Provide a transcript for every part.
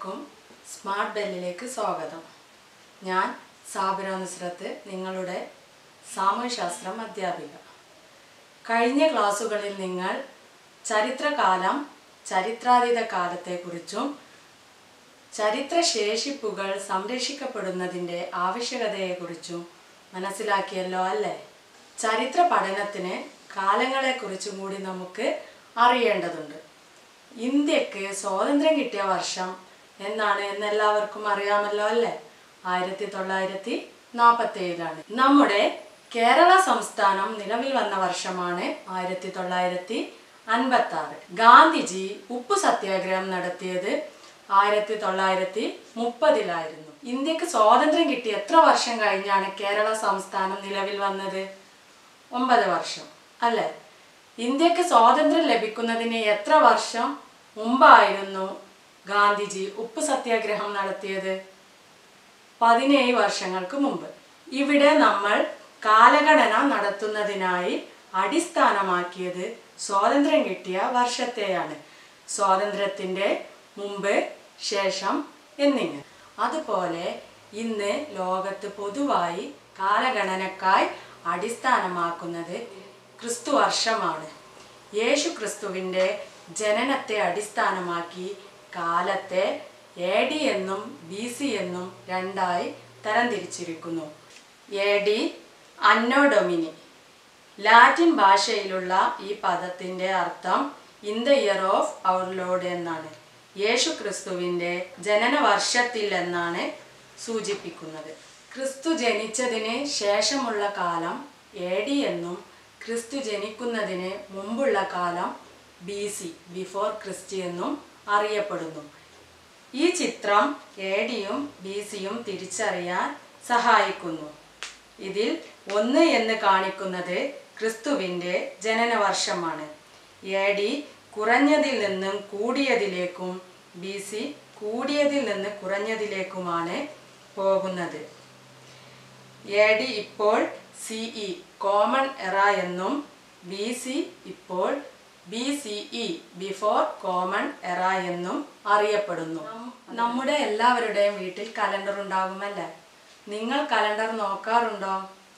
എല്ലാവർക്കും സ്മാർട്ട് ബെല്ലിലേക്ക് സ്വാഗതം ഞാൻ സാബിറ നുസ്രത്ത് നിങ്ങളുടെ സാമൂഹ്യശാസ്ത്രം അധ്യാപിക കഴിഞ്ഞ ക്ലാസ്സുകളിൽ നിങ്ങൾ ചരിത്രകാലം ചരിത്രാതീത കാലത്തെക്കുറിച്ചും ചരിത്രശേഷിപ്പുകൾ സംരക്ഷിക്കപ്പെടുന്നതിൻ്റെ ആവശ്യകതയെക്കുറിച്ചും മനസ്സിലാക്കിയല്ലോ അല്ലേ ചരിത്ര പഠനത്തിന് കാലങ്ങളെക്കുറിച്ചും കൂടി നമുക്ക് അറിയേണ്ടതുണ്ട് ഇന്ത്യക്ക് സ്വാതന്ത്ര്യം കിട്ടിയ വർഷം എന്നാണ് എന്നെല്ലാവർക്കും അറിയാമല്ലോ അല്ലേ ആയിരത്തി തൊള്ളായിരത്തി നാൽപ്പത്തി ഏഴിലാണ് നമ്മുടെ കേരള സംസ്ഥാനം നിലവിൽ വന്ന വർഷമാണ് ആയിരത്തി തൊള്ളായിരത്തി അൻപത്തി ആറ് ഗാന്ധിജി ഉപ്പു സത്യാഗ്രഹം നടത്തിയത് ആയിരത്തി തൊള്ളായിരത്തി മുപ്പതിലായിരുന്നു ഇന്ത്യക്ക് സ്വാതന്ത്ര്യം കിട്ടി എത്ര വർഷം കഴിഞ്ഞാണ് കേരള സംസ്ഥാനം നിലവിൽ വന്നത് ഒമ്പത് വർഷം അല്ലേ ഇന്ത്യക്ക് സ്വാതന്ത്ര്യം ലഭിക്കുന്നതിന് എത്ര വർഷം മുമ്പായിരുന്നു ഗാന്ധിജി ഉപ്പ് സത്യാഗ്രഹം നടത്തിയത് പതിനേഴ് വർഷങ്ങൾക്ക് മുമ്പ് ഇവിടെ നമ്മൾ കാലഗണന നടത്തുന്നതിനായി അടിസ്ഥാനമാക്കിയത് സ്വാതന്ത്ര്യം കിട്ടിയ വർഷത്തെയാണ് സ്വാതന്ത്ര്യത്തിൻ്റെ മുമ്പ് ശേഷം എന്നിങ്ങനെ അതുപോലെ ഇന്ന് ലോകത്ത് പൊതുവായി കാലഗണനക്കായി അടിസ്ഥാനമാക്കുന്നത് ക്രിസ്തു വർഷമാണ് യേശു ക്രിസ്തുവിൻ്റെ ജനനത്തെ അടിസ്ഥാനമാക്കി കാലത്തെ എ ഡി എന്നും ബി സി എന്നും രണ്ടായി തരംതിരിച്ചിരിക്കുന്നു എ ഡി അന്നോ ഡൊമിനി ലാറ്റിൻ ഭാഷയിലുള്ള ഈ പദത്തിൻ്റെ അർത്ഥം in the year of our lord എന്നാണ് യേശു ക്രിസ്തുവിൻ്റെ ജനന വർഷത്തിൽ എന്നാണ് സൂചിപ്പിക്കുന്നത് ക്രിസ്തു ജനിച്ചതിന് ശേഷമുള്ള കാലം എ ഡി എന്നും ക്രിസ്തു ജനിക്കുന്നതിന് മുമ്പുള്ള കാലം ബി സി ബിഫോർ ക്രിസ്റ്റി എന്നും അറിയപ്പെടുന്നു ഈ ചിത്രം എ ഡിയും ബി സിയും തിരിച്ചറിയാൻ സഹായിക്കുന്നു ഇതിൽ ഒന്ന് എന്ന് കാണിക്കുന്നത് ക്രിസ്തുവിൻ്റെ ജനനവർഷമാണ് എ ഡി കുറഞ്ഞതിൽ നിന്നും കൂടിയതിലേക്കും ബി സി കൂടിയതിൽ നിന്ന് കുറഞ്ഞതിലേക്കുമാണ് പോകുന്നത് എ ഡി ഇപ്പോൾ സി ഇ കോമൺ എറ എന്നും ബി സി ഇപ്പോൾ B C E before common era എന്നും അറിയപ്പെടുന്നു നമ്മുടെ എല്ലാവരുടെയും വീട്ടിൽ കലണ്ടർ ഉണ്ടാകുമല്ലേ നിങ്ങൾ കലണ്ടർ നോക്കാറുണ്ടോ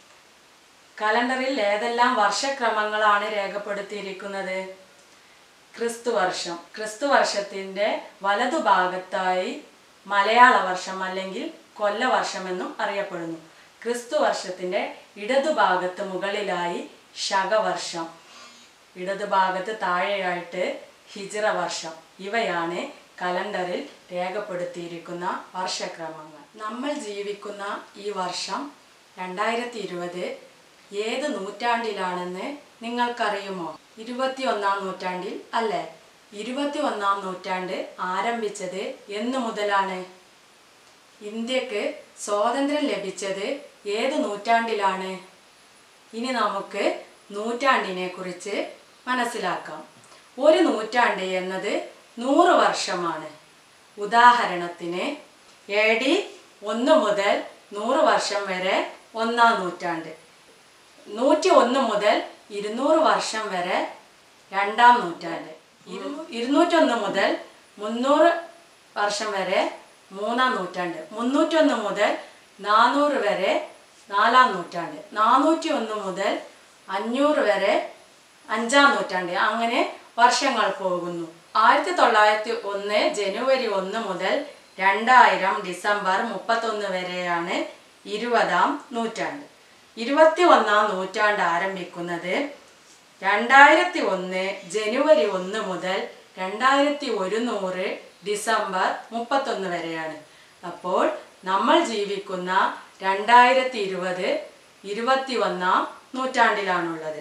കലണ്ടറിൽ ഏതെല്ലാം വർഷക്രമങ്ങളാണ് രേഖപ്പെടുത്തിയിരിക്കുന്നത് ക്രിസ്തു വർഷം ക്രിസ്തു വർഷത്തിൻ്റെ വലതുഭാഗത്തായി മലയാള വർഷം അല്ലെങ്കിൽ കൊല്ലവർഷം എന്നും അറിയപ്പെടുന്നു ക്രിസ്തു വർഷത്തിൻ്റെ ഇടതുഭാഗത്ത് മുകളിലായി ശകവർഷം ഇടതുഭാഗത്ത് താഴെയായിട്ട് ഹിജ്റ വർഷം ഇവയാണ് കലണ്ടറിൽ രേഖപ്പെടുത്തിയിരിക്കുന്ന വർഷക്രമങ്ങൾ നമ്മൾ ജീവിക്കുന്ന ഈ വർഷം രണ്ടായിരത്തി ഇരുപത് ഏത് നൂറ്റാണ്ടിലാണെന്ന് നിങ്ങൾക്കറിയുമോ ഇരുപത്തി ഒന്നാം നൂറ്റാണ്ടിൽ അല്ലേ ഇരുപത്തി ഒന്നാം നൂറ്റാണ്ട് ആരംഭിച്ചത് എന്നു മുതലാണ് ഇന്ത്യക്ക് സ്വാതന്ത്ര്യം ലഭിച്ചത് ഏത് നൂറ്റാണ്ടിലാണ് ഇനി നമുക്ക് നൂറ്റാണ്ടിനെ കുറിച്ച് മനസ്സിലാക്കാം ഒരു നൂറ്റാണ്ട് എന്നത് നൂറ് വർഷമാണ് ഉദാഹരണത്തിന് എ ഡി ഒന്ന് മുതൽ നൂറ് വർഷം വരെ ഒന്നാം നൂറ്റാണ്ട് നൂറ്റി ഒന്ന് മുതൽ ഇരുന്നൂറ് വർഷം വരെ രണ്ടാം നൂറ്റാണ്ട് ഇരു ഇരുന്നൂറ്റൊന്ന് മുതൽ മുന്നൂറ് വർഷം വരെ മൂന്നാം നൂറ്റാണ്ട് മുന്നൂറ്റൊന്ന് മുതൽ നാനൂറ് വരെ നാലാം നൂറ്റാണ്ട് നാനൂറ്റി ഒന്ന് മുതൽ അഞ്ഞൂറ് വരെ അഞ്ചാം നൂറ്റാണ്ട് അങ്ങനെ വർഷങ്ങൾ പോകുന്നു ആയിരത്തി തൊള്ളായിരത്തി ഒന്ന് ജനുവരി ഒന്ന് മുതൽ രണ്ടായിരം ഡിസംബർ മുപ്പത്തൊന്ന് വരെയാണ് ഇരുപതാം നൂറ്റാണ്ട് ഇരുപത്തി ഒന്നാം നൂറ്റാണ്ട് ആരംഭിക്കുന്നത് രണ്ടായിരത്തി ഒന്ന് ജനുവരി ഒന്ന് മുതൽ രണ്ടായിരത്തി ഒരുന്നൂറ് ഡിസംബർ മുപ്പത്തൊന്ന് വരെയാണ് അപ്പോൾ നമ്മൾ ജീവിക്കുന്ന രണ്ടായിരത്തി ഇരുപത് ഇരുപത്തി ഒന്നാം നൂറ്റാണ്ടിലാണുള്ളത്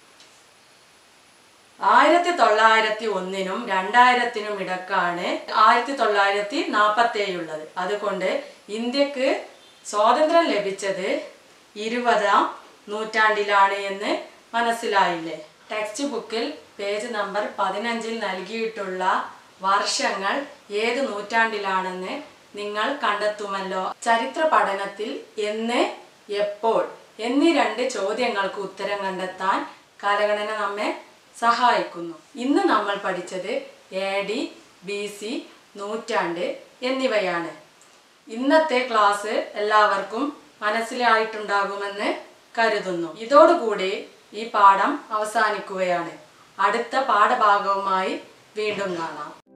ആയിരത്തി തൊള്ളായിരത്തി ഒന്നിനും രണ്ടായിരത്തിനും ഇടക്കാണ് ആയിരത്തി തൊള്ളായിരത്തി നാൽപ്പത്തി ഉള്ളത് അതുകൊണ്ട് ഇന്ത്യക്ക് സ്വാതന്ത്ര്യം ലഭിച്ചത് ഇരുപതാം നൂറ്റാണ്ടിലാണ് എന്ന് മനസ്സിലായില്ലേ ടെക്സ്റ്റ് ബുക്കിൽ പേജ് നമ്പർ പതിനഞ്ചിൽ നൽകിയിട്ടുള്ള വർഷങ്ങൾ ഏത് നൂറ്റാണ്ടിലാണെന്ന് നിങ്ങൾ കണ്ടെത്തുമല്ലോ ചരിത്ര പഠനത്തിൽ എന്ന് എപ്പോൾ എന്നീ രണ്ട് ചോദ്യങ്ങൾക്ക് ഉത്തരം കണ്ടെത്താൻ കാലഗണന നമ്മെ സഹായിക്കുന്നു ഇന്ന് നമ്മൾ പഠിച്ചത് എ ഡി ബി സി നൂറ്റാണ്ട് എന്നിവയാണ് ഇന്നത്തെ ക്ലാസ് എല്ലാവർക്കും മനസ്സിലായിട്ടുണ്ടാകുമെന്ന് കരുതുന്നു ഇതോടുകൂടി ഈ പാഠം അവസാനിക്കുകയാണ് അടുത്ത പാഠഭാഗവുമായി വീണ്ടും കാണാം